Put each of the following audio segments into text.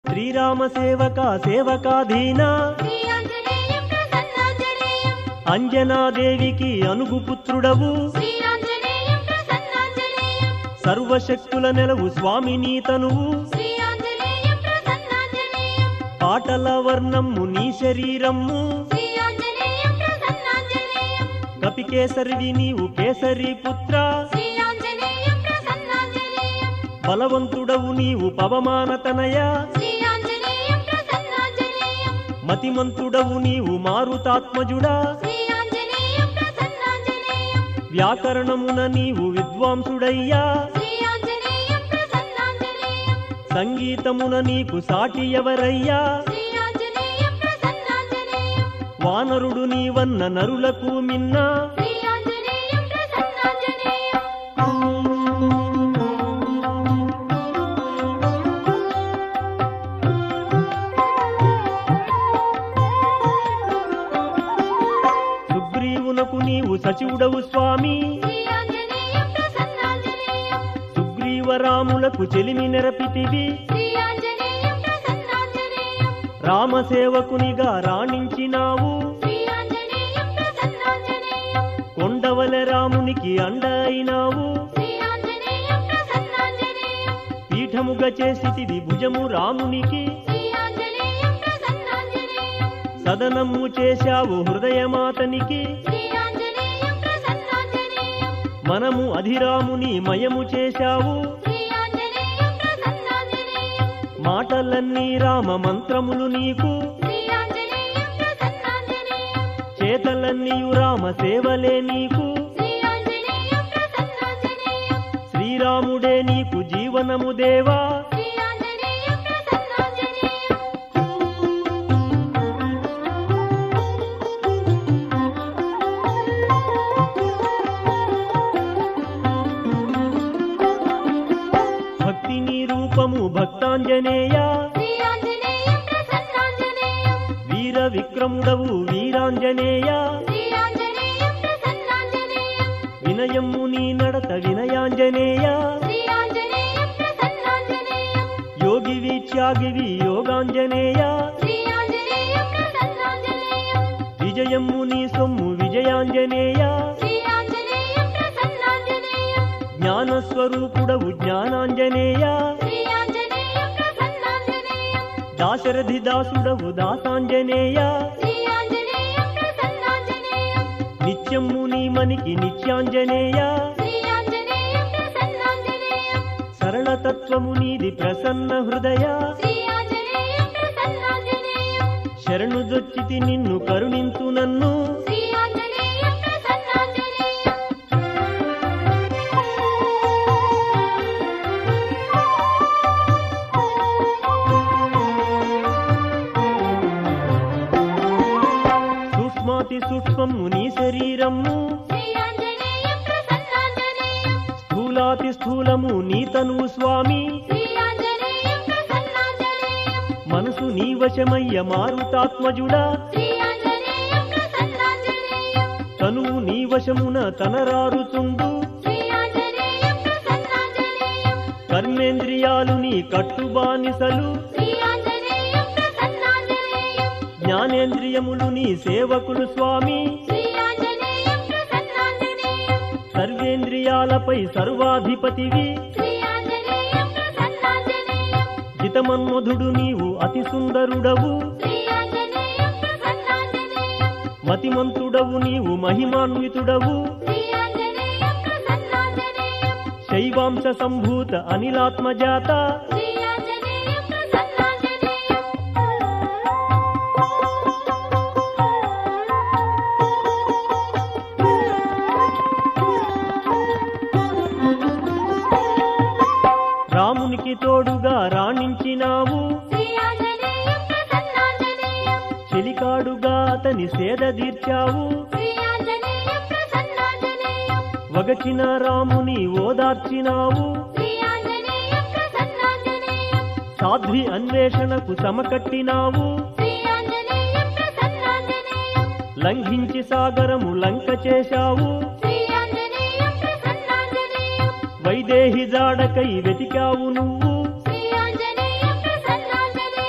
శ్రీరామ సేవక సేవకాధీన శ్రీ ఆంజనేయం ప్రసన్నాంజనేయం అంజనాదేవికి అనుగు పుత్రుడవు శ్రీ ఆంజనేయం ప్రసన్నాంజనేయం సర్వశక్తుల నెలవు స్వామిని తనువు శ్రీ ఆంజనేయం ప్రసన్నాంజనేయం పాటల వర్ణమ్ము నీ శరీరమ్ము శ్రీ ఆంజనేయం ప్రసన్నాంజనేయం కపికేసరివి నీవు కేసరి పుత్ర శ్రీ ఆంజనేయం ప్రసన్నాంజనేయం బలవంతుడవు నీవు పవమానతనయ శ్రీ ఆంజనేయం ప్రసన్నాంజనేయం మతిమంతుడవు నీవు మారుతాత్మజుడా శ్రీ ఆంజనేయం ప్రసన్నాంజనేయం వ్యాకరణమున నీవు విద్వాంసుడయ్యా శ్రీ ఆంజనేయం ప్రసన్నాంజనేయం సంగీతమున నీకు సాటి ఎవరయ్యా శ్రీ ఆంజనేయం ప్రసన్నాంజనేయం వానరుడు నీవన్న నరులకు మిన్న శ్రీ ఆంజనేయం ప్రసన్నాంజనేయం సుగ్రీవునకు నీవు సచివుడవు స్వామి శ్రీ ఆంజనేయం ప్రసన్నాంజనేయం సుగ్రీవరాములకు చెలిమి నెరపితివి శ్రీ ఆంజనేయం ప్రసన్నాంజనేయం రామసేవకునిగా రాణించినావు శ్రీ ఆంజనేయం ప్రసన్నాంజనేయం కొండవల రామునికి అండ అయినావు శ్రీ ఆంజనేయం ప్రసన్నాంజనేయం పీఠముగా చేసితివి భుజము రామునికి శ్రీ ఆంజనేయం ప్రసన్నాంజనేయం సదనము చేశావు హృదయమాతనికి శ్రీ ఆంజనేయం ప్రసన్నాంజనేయం మనము అధిరాముని మయము చేశావు శ్రీ ఆంజనేయం ప్రసన్నాంజనేయం మాటలన్నీ రామ మంత్రములు నీకు శ్రీ ఆంజనేయం ప్రసన్నాంజనేయం చేతలన్నీయు రామ సేవలే నీకు శ్రీ ఆంజనేయం ప్రసన్నాంజనేయం శ్రీరాముడే నీకు జీవనము దేవా శ్రీ ఆంజనేయం ప్రసన్నాంజనేయం భక్తిని రూపము భక్తాంజనేయ శ్రీ ఆంజనేయం ప్రసన్నాంజనేయం వీర విక్రముడవు వీరాంజనేయ శ్రీ ఆంజనేయం ప్రసన్నాంజనేయం వినయము నీ నడత వినయాంజనేయ శ్రీ ఆంజనేయం ప్రసన్నాంజనేయం యోగివి త్యాగివి యోగాంజనేయ శ్రీ ఆంజనేయం ప్రసన్నాంజనేయం విజయము నీ సొమ్ము విజయాంజనేయ శ్రీ ఆంజనేయం ప్రసన్నాంజనేయం జ్ఞానస్వరూపుడవు జ్ఞానాంజనేయ శ్రీ ఆంజనేయం ప్రసన్నాంజనేయం దాశరథి దాసుడవు దాసాంజనేయ శ్రీ ఆంజనేయం ప్రసన్నాంజనేయం నిత్యము నీ మనికి నిత్యాంజనేయ శ్రీ ఆంజనేయం ప్రసన్నాంజనేయం సరళతత్వము నీది ప్రసన్న హృదయ శ్రీ ఆంజనేయం ప్రసన్నాంజనేయం శరణుదొచ్చితి నిన్ను కరుణించు నన్ను శ్రీ ఆంజనేయం ప్రసన్నాంజనేయం సూక్ష్మాతి సూక్ష్మము నీ శరీరము శ్రీ ఆంజనేయం ప్రసన్నాంజనేయం స్థూలాతి స్థూలము నీ తనువు స్వామి శ్రీ ఆంజనేయం ప్రసన్నాంజనేయం మనసు నీ వశమయ్య మారుతాత్మజుడా శ్రీ ఆంజనేయం ప్రసన్నాంజనేయం తనువు నీ వశమున తనరారుచుండు శ్రీ ఆంజనేయం ప్రసన్నాంజనేయం కర్మేంద్రియాలు నీ కట్టుబానిసలు శ్రీ ఆంజనేయం ప్రసన్నాంజనేయం జ్ఞానేంద్రియములు నీ సేవకులు స్వామి శ్రీ ఆంజనేయం ప్రసన్నాంజనేయం సర్వేంద్రియాలపై సర్వాధిపతివి శ్రీ ఆంజనేయం ప్రసన్నాంజనేయం జితమన్మధుడు నీవు అతి సుందరుడవు శ్రీ ఆంజనేయం ప్రసన్నాంజనేయం మతిమంతుడవు నీవు మహిమాన్వితుడవు శ్రీ ఆంజనేయం ప్రసన్నాంజనేయం శైవాంశ సంభూత అనిలాత్మజాత శ్రీ ఆంజనేయం ప్రసన్నాంజనేయం రామునికి తోడుగా రాణించినావు శ్రీ ఆంజనేయం ప్రసన్నాంజనేయం చెలికాడుగా అతని సేద తీర్చావు శ్రీ ఆంజనేయం ప్రసన్నాంజనేయం వగచిన రాముని ఓదార్చినావు శ్రీ ఆంజనేయం ప్రసన్నాంజనేయం సాధ్వి అన్వేషణకు సమకట్టినావు శ్రీ ఆంజనేయం ప్రసన్నాంజనేయం లంఘించి సాగరము లంక చేశావు శ్రీ ఆంజనేయం ప్రసన్నాంజనేయం వైదేహి జాడకై వెతికావు నువ్వు శ్రీ ఆంజనేయం ప్రసన్నాంజనేయం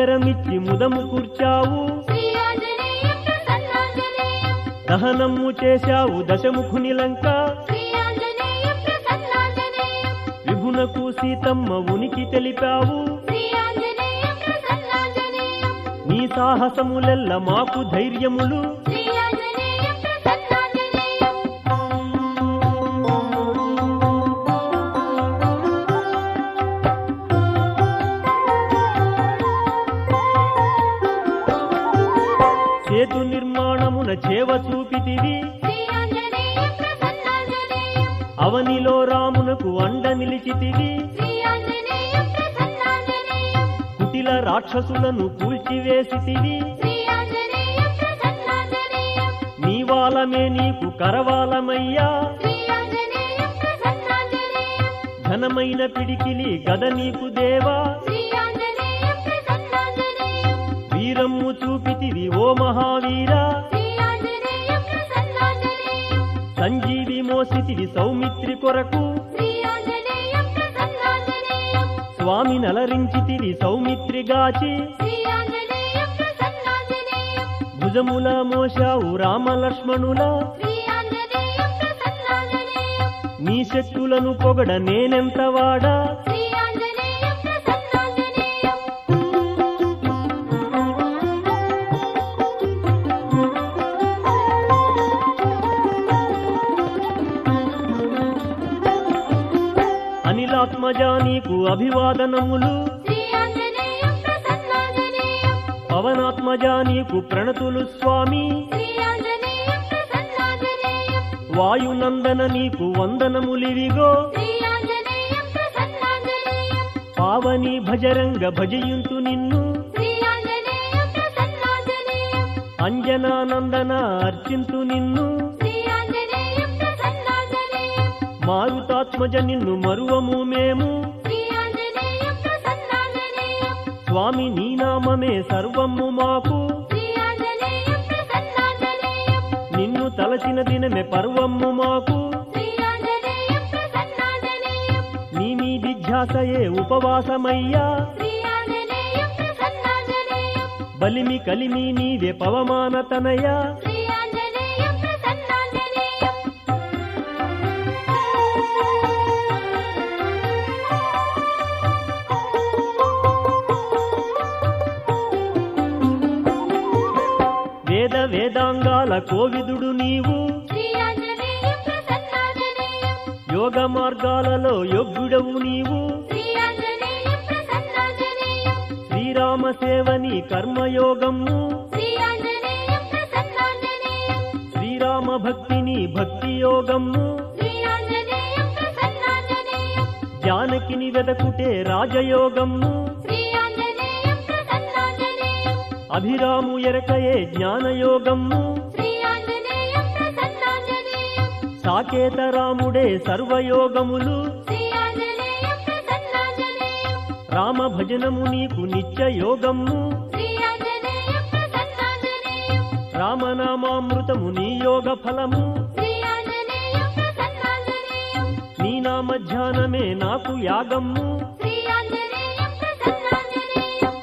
ఉంగరమిచ్చి ముదము కూర్చావు శ్రీ ఆంజనేయం ప్రసన్నాంజనేయం దహనము చేశావు దశముఖుని లంక శ్రీ ఆంజనేయం ప్రసన్నాంజనేయం విభునకు సీతమ్మ ఉనికి తెలిపావు శ్రీ ఆంజనేయం ప్రసన్నాంజనేయం నీ సాహసములెల్ల మాకు ధైర్యములు శ్రీ ఆంజనేయం ప్రసన్నాంజనేయం సేతు నిర్మాణమున చేవ చూపితివి శ్రీ ఆంజనేయం ప్రసన్నాంజనేయం అవనిలో రామునకు అండ నిలిచితివి శ్రీ ఆంజనేయం ప్రసన్నాంజనేయం కుటిల రాక్షసులను కూల్చివేసితివి శ్రీ ఆంజనేయం ప్రసన్నాంజనేయం నీవాలమే నీకు కరవాలమయ్యా శ్రీ ఆంజనేయం ప్రసన్నాంజనేయం ఘనమైన పిడికిలి గద నీకు దేవా శ్రీ ఆంజనేయం ప్రసన్నాంజనేయం వీరమ్ము చూపితివి ఓ మహావీరా శ్రీ ఆంజనేయం ప్రసన్నాంజనేయం సంజీవి మోసితివి సౌమిత్రి కొరకు శ్రీ ఆంజనేయం ప్రసన్నాంజనేయం స్వామి నలరించితివి సౌమిత్రిగాచి శ్రీ ఆంజనేయం ప్రసన్నాంజనేయం భుజముల మోశావు రామలక్ష్మణుల శ్రీ ఆంజనేయం ప్రసన్నాంజనేయం నీ శక్తులను పొగడ నేనెంత వాడా శ్రీ ఆంజనేయం ప్రసన్నాంజనేయం అనిలాత్మజా నీకు అభివాదనములు శ్రీ ఆంజనేయం ప్రసన్నాంజనేయం పవనాత్మజా నీకు ప్రణతులు స్వామి శ్రీ ఆంజనేయం ప్రసన్నాంజనేయం వాయునందన నీకు వందనములివిగో శ్రీ ఆంజనేయం ప్రసన్నాంజనేయం పావని భజరంగ భజయుంతు నిన్ను శ్రీ ఆంజనేయం ప్రసన్నాంజనేయం అంజనానందన అర్చింతు నిన్ను శ్రీ ఆంజనేయం ప్రసన్నాంజనేయం మారుతాత్మజ నిన్ను మరువము మేము శ్రీ ఆంజనేయం ప్రసన్నాంజనేయం స్వామి నీ నామమే సర్వము మాకు శ్రీ ఆంజనేయం ప్రసన్నాంజనేయం నిన్ను తలచిన దినమే పర్వము మాకు శ్రీ ఆంజనేయం ప్రసన్నాంజనేయం నీ మీది ధ్యాసయే ఉపవాసమయ్యా శ్రీ ఆంజనేయం ప్రసన్నాంజనేయం బలిమి కలిమి నీవే పవమానతనయ శ్రీ ఆంజనేయం ప్రసన్నాంజనేయం వేద వేదాంగాల కోవిదుడు నీవు శ్రీ ఆంజనేయం ప్రసన్నాంజనేయం యోగ మార్గాలలో యొగ్గుడవు నీవు శ్రీ ఆంజనేయం ప్రసన్నాంజనేయం శ్రీరామ సేవని కర్మయోగము శ్రీ ఆంజనేయం ప్రసన్నాంజనేయం శ్రీరామ భక్తిని భక్తి యోగము శ్రీ ఆంజనేయం ప్రసన్నాంజనేయం జానకిని వెదకుటే రాజయోగము శ్రీ ఆంజనేయం ప్రసన్నాంజనేయం అభిరాము ఎరకయే జ్ఞానయోగము శ్రీ ఆంజనేయం ప్రసన్నాంజనేయం సాకేత రాముడే సర్వయోగములు శ్రీ ఆంజనేయం ప్రసన్నాంజనేయం రామ భజనము నీకు నిత్య యోగము శ్రీ ఆంజనేయం ప్రసన్నాంజనేయం రామనామామృతము నీ యోగ ఫలము శ్రీ ఆంజనేయం ప్రసన్నాంజనేయం నీ నామ ధ్యానమే నాకు యాగము శ్రీ ఆంజనేయం ప్రసన్నాంజనేయం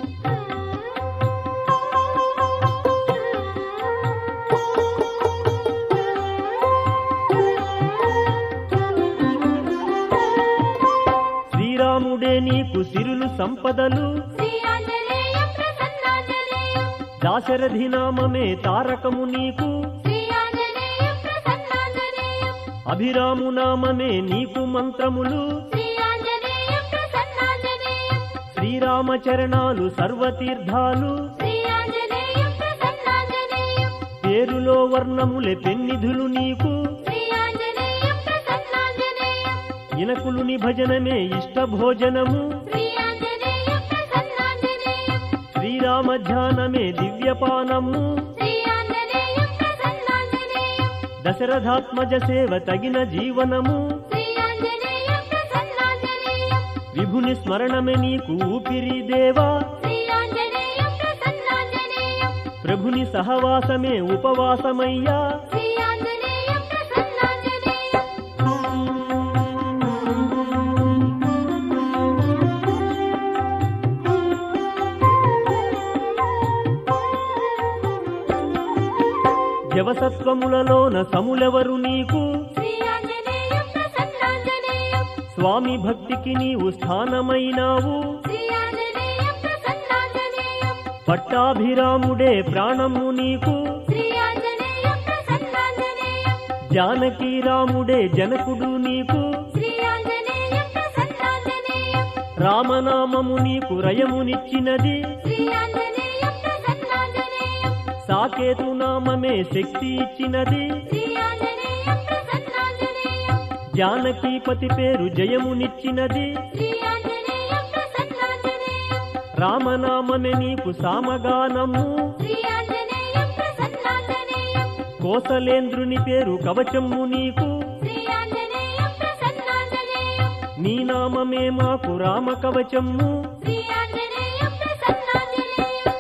శ్రీరాముడే నీకు సిరులు సంపదలు శ్రీ ఆంజనేయం ప్రసన్నాంజనేయం దాశరథి నామమే తారకము నీకు శ్రీ ఆంజనేయం ప్రసన్నాంజనేయం అభిరాము నామమే నీకు మంత్రములు శ్రీ ఆంజనేయం ప్రసన్నాంజనేయం శ్రీరామచరణాలు సర్వతీర్థాలు శ్రీ ఆంజనేయం ప్రసన్నాంజనేయం పేరులో వర్ణములే పెన్నిధులు నీకు శ్రీ ఆంజనేయం ప్రసన్నాంజనేయం ఇనకులుని భజనమే ఇష్ట భోజనము శ్రీ ఆంజనేయం ప్రసన్నాంజనేయం శ్రీరామ ధ్యానమే దివ్యపానము శ్రీ ఆంజనేయం ప్రసన్నాంజనేయం దశరథాత్మజ సేవ తగిన జీవనము శ్రీ ఆంజనేయం ప్రసన్నాంజనేయం విభుని స్మరణమే నీకు ఊపిరి దేవా శ్రీ ఆంజనేయం ప్రసన్నాంజనేయం ప్రభుని సహవాసమే ఉపవాసమయ్యా శ్రీ ఆంజనేయం ప్రసన్నాంజనేయం శ్రీ శవసత్వములలోన సములెవరు నీకు శ్రీ ఆంజనేయం ప్రసన్నాంజనేయం స్వామి భక్తికి నీవు స్థానమైనావు శ్రీ ఆంజనేయం ప్రసన్నాంజనేయం పట్టాభిరాముడే ప్రాణము నీకు శ్రీ ఆంజనేయం ప్రసన్నాంజనేయం జానకీ రాముడే జనకుడు నీకు శ్రీ ఆంజనేయం ప్రసన్నాంజనేయం రామనామము నీకు రయమునిచ్చినది శ్రీ ఆంజనేయం ప్రసన్నాంజనేయం సాకేతు నామమే శక్తి ఇచ్చినది శ్రీ ఆంజనేయం ప్రసన్నాంజనేయం జానకీపతి పేరు జయమునిచ్చినది శ్రీ ఆంజనేయం ప్రసన్నాంజనేయం రామనామమే నీకు సామగానము శ్రీ ఆంజనేయం ప్రసన్నాంజనేయం కోసలేంద్రుని పేరు కవచము నీకు శ్రీ ఆంజనేయం ప్రసన్నాంజనేయం నీ నామమే మాకు రామ కవచము శ్రీ ఆంజనేయం ప్రసన్నాంజనేయం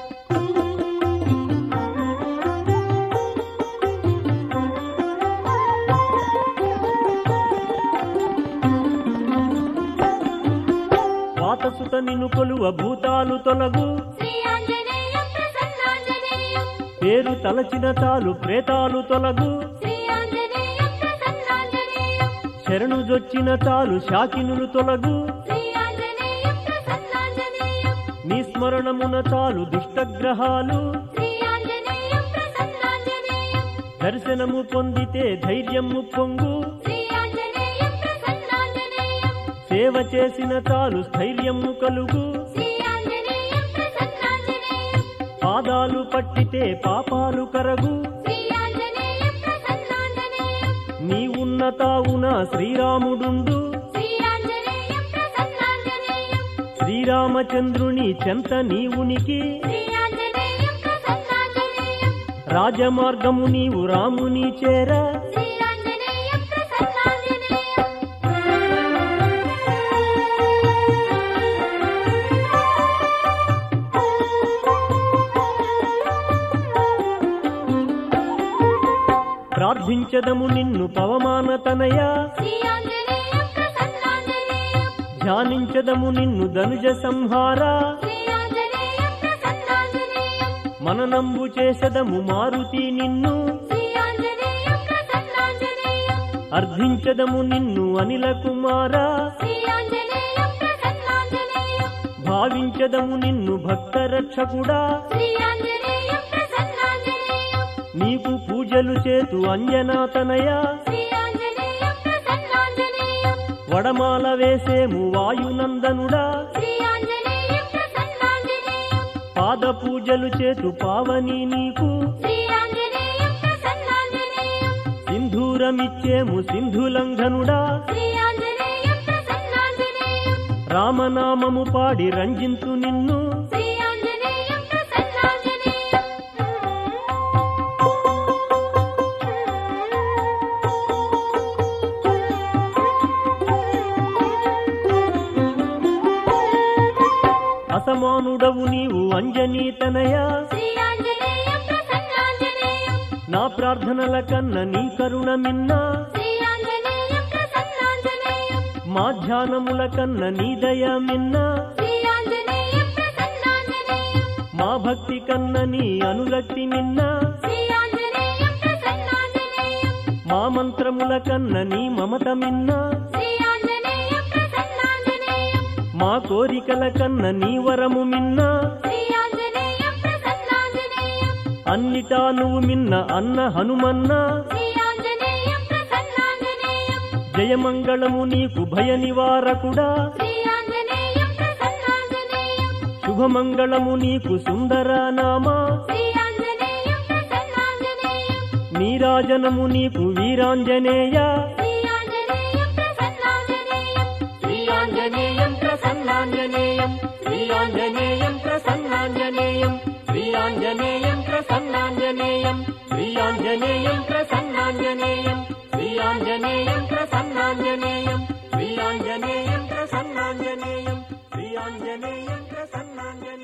వాతసుత నిన్ను కొలువ భూతాలు తొలగు శ్రీ ఆంజనేయం ప్రసన్నాంజనేయం పేరు తలచిన చాలు ప్రేతాలు తొలగు శ్రీ ఆంజనేయం ప్రసన్నాంజనేయం శరణు జొచ్చిన చాలు శాకినులు తొలగు శ్రీ ఆంజనేయం ప్రసన్నాంజనేయం నీ స్మరణమున చాలు దుష్టగ్రహాలు శ్రీ ఆంజనేయం ప్రసన్నాంజనేయం దర్శనము పొందితే ధైర్యము పొంగు శ్రీ ఆంజనేయం ప్రసన్నాంజనేయం సేవ చేసిన చాలు స్థైర్యము కలుగు శ్రీ ఆంజనేయం ప్రసన్నాంజనేయం పాదాలు పట్టితే పాపాలు కరగు శ్రీ ఆంజనేయం ప్రసన్నాంజనేయం నీ ఉన్నతావున శ్రీరాముడుండు శ్రీ ఆంజనేయం ప్రసన్నాంజనేయం శ్రీరామచంద్రుని చెంత నీ ఉనికి శ్రీ ఆంజనేయం ప్రసన్నాంజనేయం రాజమార్గము నీవు రాముని చేర శ్రీ ఆంజనేయం ప్రసన్నాంజనేయం ప్రార్థించదము నిన్ను పవమానతనయ శ్రీ ఆంజనేయం ప్రసన్నాంజనేయం ధ్యానించదము నిన్ను ధనుజ సంహార శ్రీ ఆంజనేయం ప్రసన్నాంజనేయం మననంబు చేసదము మారుతి నిన్ను శ్రీ ఆంజనేయం ప్రసన్నాంజనేయం అర్థించదము నిన్ను అనిల కుమార శ్రీ ఆంజనేయం ప్రసన్నాంజనేయం భావించదము నిన్ను భక్త రక్షకుడా శ్రీ ఆంజనేయం ప్రసన్నాంజనేయం నీకు పూజలు చేతు అంజనాతనయ శ్రీ ఆంజనేయం ప్రసన్నాంజనేయం వడమాల వేసేము వాయునందనుడా శ్రీ ఆంజనేయం ప్రసన్నాంజనేయం పాద పూజలు చేతు పావని నీకు శ్రీ ఆంజనేయం ప్రసన్నాంజనేయం సింధూరమిచ్చేము సింధులంఘనుడా శ్రీ ఆంజనేయం ప్రసన్నాంజనేయం రామనామము పాడి రంజింతు నిన్ను శ్రీ ఆంజనేయం ప్రసన్నాంజనేయం అసమానుడవు నీవు అంజనీతనయ శ్రీ ఆంజనేయం ప్రసన్నాంజనేయం నా ప్రార్థనల కన్న నీ కరుణ మిన్న శ్రీ ఆంజనేయం ప్రసన్నాంజనేయం మా ధ్యానముల కన్న నీ దయ మిన్న శ్రీ ఆంజనేయం ప్రసన్నాంజనేయం మా భక్తి కన్న నీ అనురక్తి మిన్న శ్రీ ఆంజనేయం ప్రసన్నాంజనేయం మా మంత్రముల కన్న నీ మమత మిన్న శ్రీ ఆంజనేయం ప్రసన్నాంజనేయం మా కోరికల కన్న నీ వరము మిన్న శ్రీ ఆంజనేయం ప్రసన్నాంజనేయం అన్నిటా నువ్వు మిన్న అన్న హనుమన్న శ్రీ ఆంజనేయం ప్రసన్నాంజనేయం జయమంగళము నీకు భయ నివారకుడా శ్రీ ఆంజనేయం ప్రసన్నాంజనేయం శుభమంగళము నీకు సుందర నామా శ్రీ ఆంజనేయం ప్రసన్నాంజనేయం నీరాజనము నీకు వీరాంజనేయ శ్రీ ఆంజనేయం ప్రసన్నాంజనేయం శ్రీ ఆంజనేయం ప్రసన్నాంజనేయం శ్రీ ఆంజనేయం ప్రసన్నాంజనేయం శ్రీ ఆంజనేయం ప్రసన్నాంజనేయం శ్రీ ఆంజనేయం ప్రసన్నాంజనేయం శ్రీ ఆంజనేయం ప్రసన్నాంజనేయం శ్రీ ఆంజనేయం ప్రసన్నాంజనేయం శ్రీ ఆంజనేయం ప్రసన్నాంజనేయం